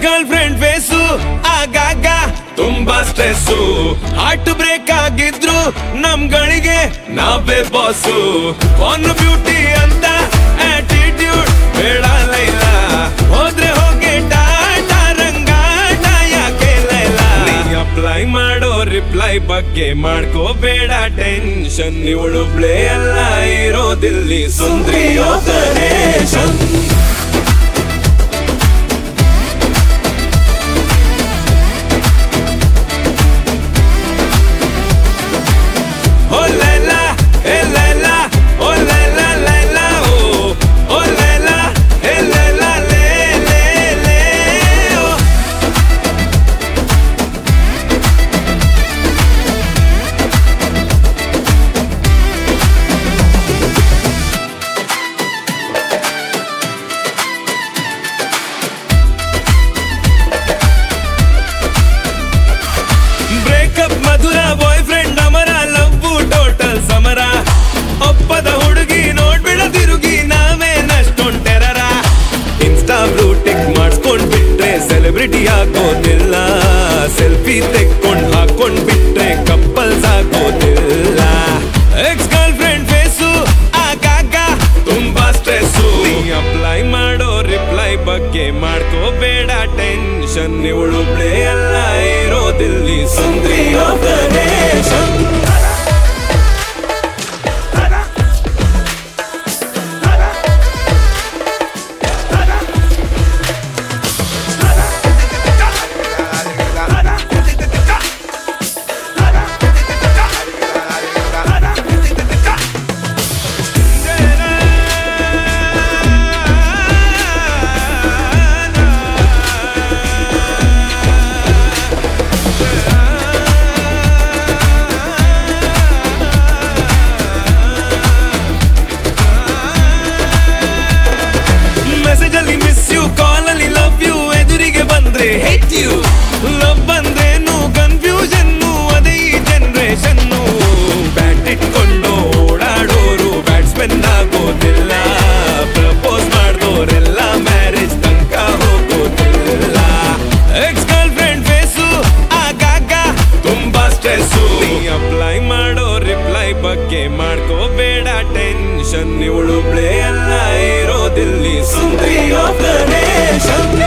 Girl friend face ಆಗಾಗ ತುಂಬಾ stress heart break ಆಗಿದ್ರು ನಮ್ಗಳಿಗೆ ನಾವೇ ಬಾಸು ಆನ್ ಬ್ಯೂಟಿ ಅಂತ ಆಟಿಟ್ಯೂಡ್ ಬೇಡ ಲೈಲ ಹೋದ್ರೆ ಹೋಗಿ ಟಾಟಾ ರಂಗಾಟ ಯಾಕೆ ಲೈಲ ನೀ ಅಪ್ಲೈ ಮಾಡೋ ರಿಪ್ಲೈ ಬಗ್ಗೆ ಮಾಡ್ಕೋಬೇಡ ಟೆನ್ಷನ್ ಇವಳು ಪ್ಲೇ ಎಲ್ಲ ಇರೋದಿಲ್ಲಿ ಸುಂದ್ರಿಯೋ ಗಣೇಶನ್ Oh la la, eh la la, oh la la la la, oh, oh la la, eh la la, le le le, oh. Breakup ಮಧುರ ಬಾಯ್ ಫ್ರೆಂಡ್ ಅಮರ ಲವ್ ಟೋಟಲ್ ಸಮರ ಒಪ್ಪದ ಹುಡುಗಿ ನೋಡ್ಬಿಡ ತಿರುಗಿ ನಾವೇನಷ್ಟೊಂದ್ ಟೆರರ ಇನ್ಸ್ಟಾ ಬ್ಲೂ ಟಿಕ್ ಮಾಡಿಸ್ಕೊಂಡ್ ಬಿಟ್ರೆ ಸೆಲೆಬ್ರಿಟಿ ಆಗೋದಿಲ್ಲ ಸೆಲ್ಫಿ ತೆಕ್ಕೊಂಡ್ ಹಾಕೊಂಡ್ ಬಿಟ್ರೆ ಕಪ್ಪಲ್ಸ್ ಆಗೋದಿಲ್ಲ ಎಕ್ಸ್ ಗರ್ಲ್ ಫ್ರೆಂಡ್ ಫೇಸು ಆಗಾಗ ತುಂಬಾ ಸ್ಟ್ರೆಸ್ಸು ನೀ ಅಪ್ಲೈ ಮಾಡೋ ರಿಪ್ಲೈ ಬಗ್ಗೆ ಮಾಡ್ಕೋಬೇಡ ಟೆನ್ಷನ್ ಇವಳು ಪ್ಲೇ ಎಲ್ಲ ಇರೋದಿಲ್ಲಿ ಸುಂದ್ರಿಯೋ ಗಣೇಶನ್ ಮೆಸೇಜ್ ಅಲ್ಲಿ ಮಿಸ್ ಯು ಕಾಲ್ ಅಲ್ಲಿ ಲವ್ ಯು ಎದುರಿಗೆ ಬಂದ್ರೆ ಹೇಟ್ ಯು ಲವ್ ಬಂದ್ರೇನು ಕನ್ಫ್ಯೂಷನ್ ಅದೇ ಈ ಜನರೇಷನ್ ಬ್ಯಾಟ್ ಇಟ್ಕೊಂಡು ಓಡಾಡೋರು ಬ್ಯಾಟ್ಸ್ಮನ್ ಆಗೋದಿಲ್ಲ ಪ್ರಪೋಸ್ ಮಾಡಿದೋರೆಲ್ಲ ಮ್ಯಾರೇಜ್ ತನಕ ಹೋಗೋದಿಲ್ಲ ಎಕ್ಸ್ ಗರ್ಲ್ ಫ್ರೆಂಡ್ ಫೇಸು ಆಗಾಗ ತುಂಬಾ ಸ್ಟ್ರೆಸ್ಸು ನೀ ಅಪ್ಲೈ ಮಾಡೋ ರಿಪ್ಲೈ ಬಗ್ಗೆ ಮಾಡ್ಕೋಬೇಡ ಟೆನ್ಷನ್ ಇವಳು ಪ್ಲೇ ಎಲ್ಲ ಇರೋದಿಲ್ಲಿ ಸುಂದರಿಯೋ ಗಣೇಶನ್